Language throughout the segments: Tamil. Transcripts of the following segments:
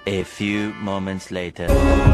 A few moments later.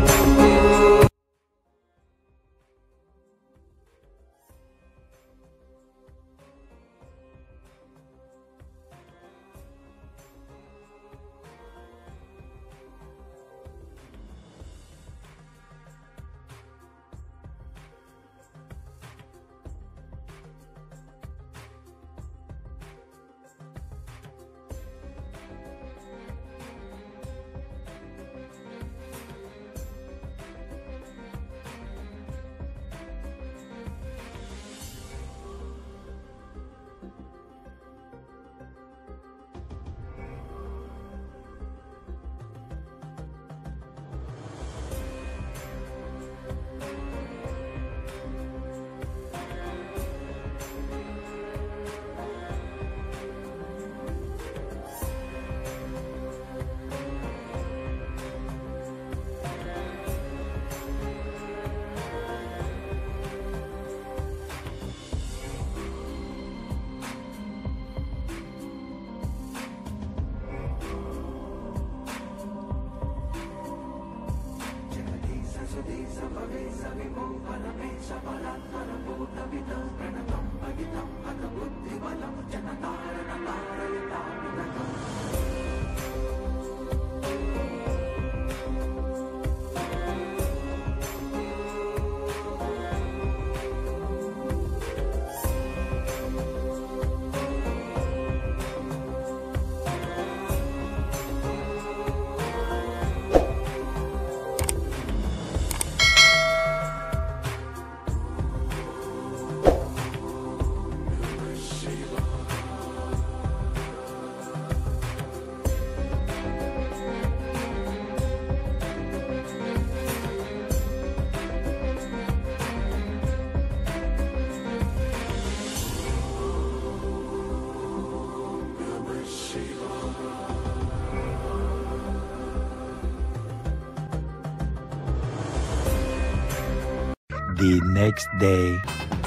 The next day.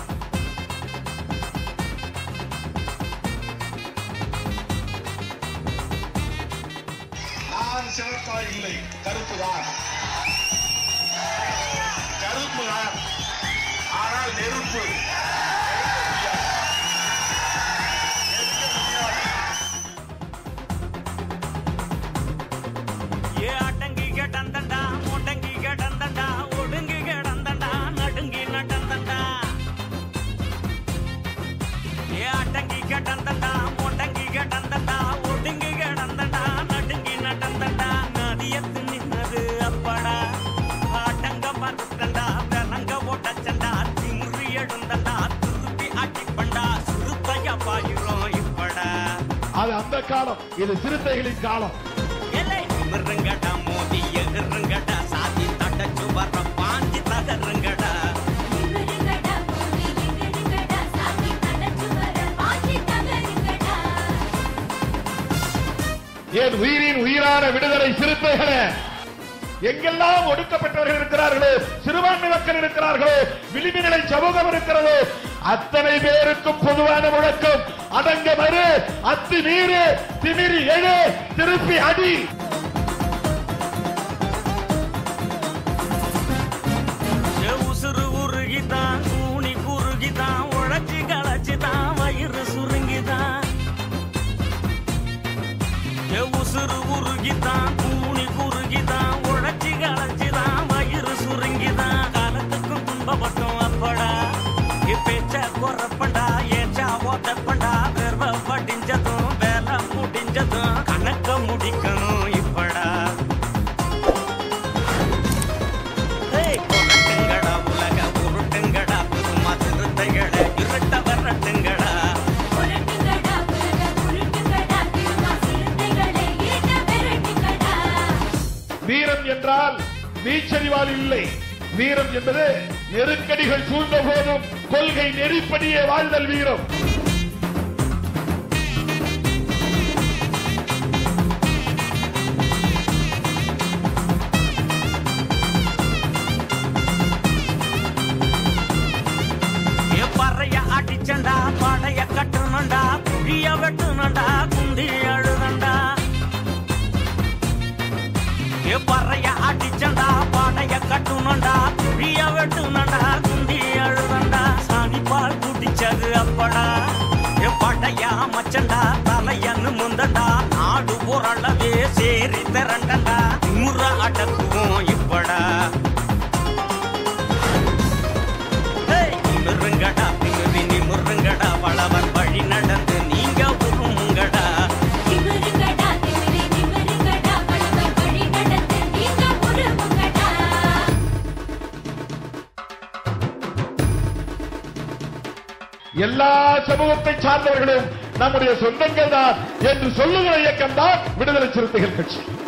நான் சிவப்பா இல்லை கருப்பு தான் கருப்பு தான் ஆனால் நெருப்பு ஏ அடங்கி கிடந்தண்டா முடங்கி கிடந்தண்டா ஒடுங்கி கிடந்தண்டா நடுங்கி நடந்தண்டா ஏ அடங்கி கிடந்தண்டா முடங்கி கிடந்தண்டா ஒடுங்கி கிடந்தண்டா நடுங்கி நடந்தண்டா நதியத்து நின்னது அப்படா ஆட்டங்க மறுத்தண்டா வெனங்க ஒட்டச்சண்டா திமுறி எழுந்தண்டா திருப்பி அடிப்பண்டா சுருத்தையா பாயிரும் இப்படா அது அந்த காலம் இது சிறுத்தைகளின் காலம் எலை நிமிருங்கடா மோதி எகிருங்கடா சாதி தட்டச்சு வர பாஞ்சி தகருங்கடா நிமிருங்கடா போதி நிமிருங்கடா சாமி தடச்சு வர பாஞ்சி தகருங்கடா என் உயிரின் உயிரான விடுதலை சிறுத்தைகளே எங்கெல்லாம் ஒடுக்கப்பட்டவர்கள் இருக்கிறார்களோ சிறுபான்மை மக்கள் இருக்கிறார்களோ விளிம்பு நிலை சமூகம் இருக்கிறதோ அத்தனை பேருக்கும் பொதுவான முழக்கம் அடங்க மறு அத்து நீரு திமிரி எழு திருப்பி அடி ஏ உசுறு உருகிதான் கூனி குறுகிதான் உழைச்சி களைச்சிதான் வயிறு சுருங்கிதான் ஏ உசுறு உருகிதான் கூனி குறுகிதான் உழைச்சி களைச்சிதான் வயிறு சுருங்கிதான் காலத்துக்கும் துன்பப்பட்டோம் அப்படா இப்பேச்ச குறப்பண்டா ஏச்சா ஓட்டப்பண்டா வெறுவ படிஞ்சதும் வேலை முடிஞ்சதும் கணக்க முடிக்கணும் இப்படா ஏய், புரட்டுங்கடா உலக உருட்டுங்கடா புதுமா திருத்தைகளை இருட்ட வரட்டுங்கடா புரட்டுங்கடா புரக புரட்டுங்கடா திருமா சிறுத்தைகளை ஈட்ட விரட்டுங்கடா வீரம் என்றால் வீச்சறிவால் இல்லை வீரம் என்பது நெருக்கடிகள் சூழ்ந்த போதும் கொள்கை நெறிப்படியே வாழ்தல் வீரம் ஏ பறைய அடிச்சண்டா படைய கட்டணும்டா குழிய வெட்டுனண்டா குந்தி அழுதண்டா ஏ பறைய அடிச்சண்டா பாடைய கட்டுனண்டா குழிய வெட்டுனண்டா குண்டி அழுதண்டா சாணி பால் குடிச்சது அப்படா ஏ படையா மச்சண்டா தலையன்னு முந்தண்டா நாடு ஓரளவே சேரி திரண்டண்டா முற அடக்குவோம் இப்படா ஏய், நிமிருங்கடா திமிரி நிமிருங்கடா வளவன் வழி நடந்து நீங்க உருமுங்கடா நிமிருங்கடா திமிரி நிமிருங்கடா வளவர் வழி நடந்து நீங்க உருமுங்கடா எல்லா சமூகத்தை சார்ந்தவர்களும் நம்முடைய சொந்தங்கள் தான் என்று சொல்லுகிற இயக்கம் தான் விடுதலை சிறுத்தைகள் கட்சி